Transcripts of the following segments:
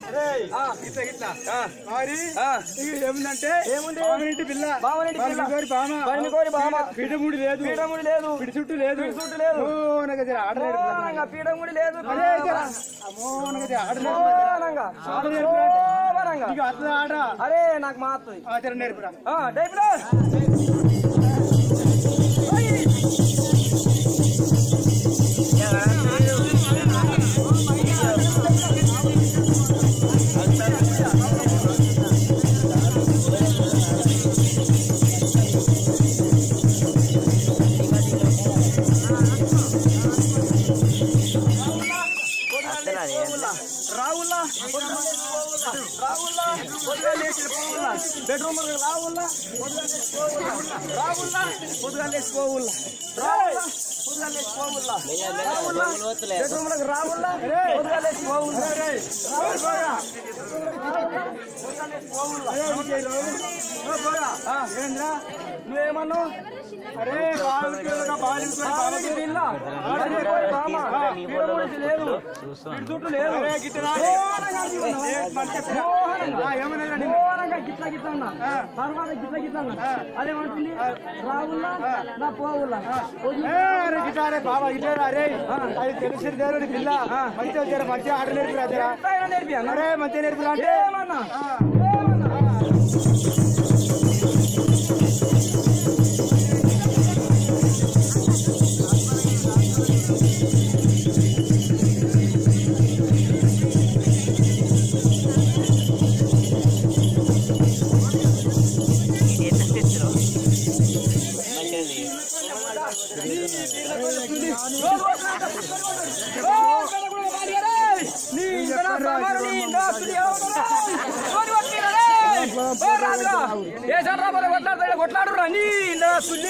ఆ. ఇట్లా ఇట్లా ఆ. మరి ఆ. ఇక ఏముందంటే ఏముంది? బావనింటి పిల్ల బావనింటి పిల్ల. బావనికోరి బామ బావనికోరి బామ. పీఠముడి లేదు పీఠముడి లేదు పిడి చుట్టూ లేదు పిడి చుట్టూ లేదు. ఓ, నాకు జర ఆర్డర్ నేర్పురా. మోనంగా పీఠముడి లేదు అరే, జర. అమ్మో, నాకు జర ఆర్డర్ నేర్పురా. మోనంగా ఆర్డర్ నేర్పురా అంటే. మోనంగా నీకు అట్లా ఆట అరే నాకు మాత్రం ఆ, జర నేర్పురా డైపులో రావుల్లా రావుల్లా పొద్దుగా లేచి పోవుల్లా బెడ్రూమ్ రావుల్లా రావుల్లా పొద్దుగా లేచి పోవుల్లా రావుల్లా పొద్దుగా లేచి పోవుల్లా రావుల్లా బెడ్రూమ్ రావుల్లా పొద్దుగా లేచి పోవుల్లా పొద్దుగా లేచి పోవుల్లా ఆ, ఏంద్రా నువ్వేమన్నావు అరే బావకి ఒక బాలింటి కోరి బామ. బామకి పిల్ల అదే పోయి బామ పీడముడికి లేదు పిడి చుట్టూ లేదు అరే, గిట్ట రా. మోహనంగా ఏ, మనకి ఎప్పుడు? మోహనంగా. ఆ, ఏమన్నారా నీ? మోహనంగా గిట్ల గిట్ల అన్నా తర్వాత గిట్ల గిట్ల అన్నా అదేమంటుంది రావుల్లా నా పోవుల్లా ఏ, అరే గిటారే బాబా గిటారా అరే అది తెలిసిన దేవుడి పిల్ల మంచిగా జర మంచిగా ఆట నేర్పురా జర ఎట్లయినా నేర్పి అన్న అరే మంచిగా నేర్పురా అంటే ఏమన్నా ఏమన్నా కొట్లాడురా నీ సుల్లి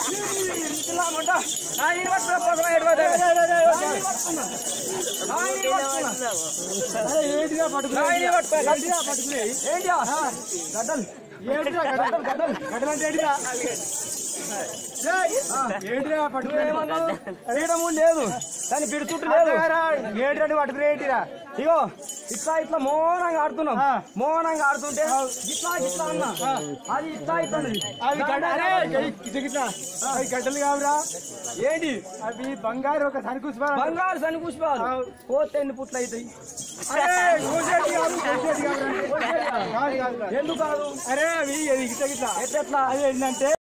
ఏంటిగా పట్టుకురా గడ్డలు ఏంటిరా గడ్డలు గడ్డలు గడ్డలు అంటే ఏంటిరా ఏయ్, ఏంటిరా పట్టుకురా ఏమన్నావు ఫ్రీడము లేదు కానీ పిడి చుట్టూ లేదు ఏంటిరా పట్టుకురా ఏంటిరా ఇగో ఇట్లా ఇట్లా మౌనంగా ఆడుతున్నాం ఆ. మౌనంగా ఆడుతుంటే ఇట్లా ఇట్లా అన్నా అది ఇట్లా ఇట్లా అవి గడ్డలే గిట్ల గిట్ల అవి గడ్డలు కావురా ఏంటి అవి బంగారు ఒక సరికూసిపారు బంగారు సని పుష్పాలు పోతే ఎన్ని పుట్లు అవుతాయి అరే కోసేటి కాదు కోసేటి కాదు కాదు కాదు ఎందుకు కాదు అరే అవి ఇది గిట్ల గిట్ల ఎట్లా అది ఏంటంటే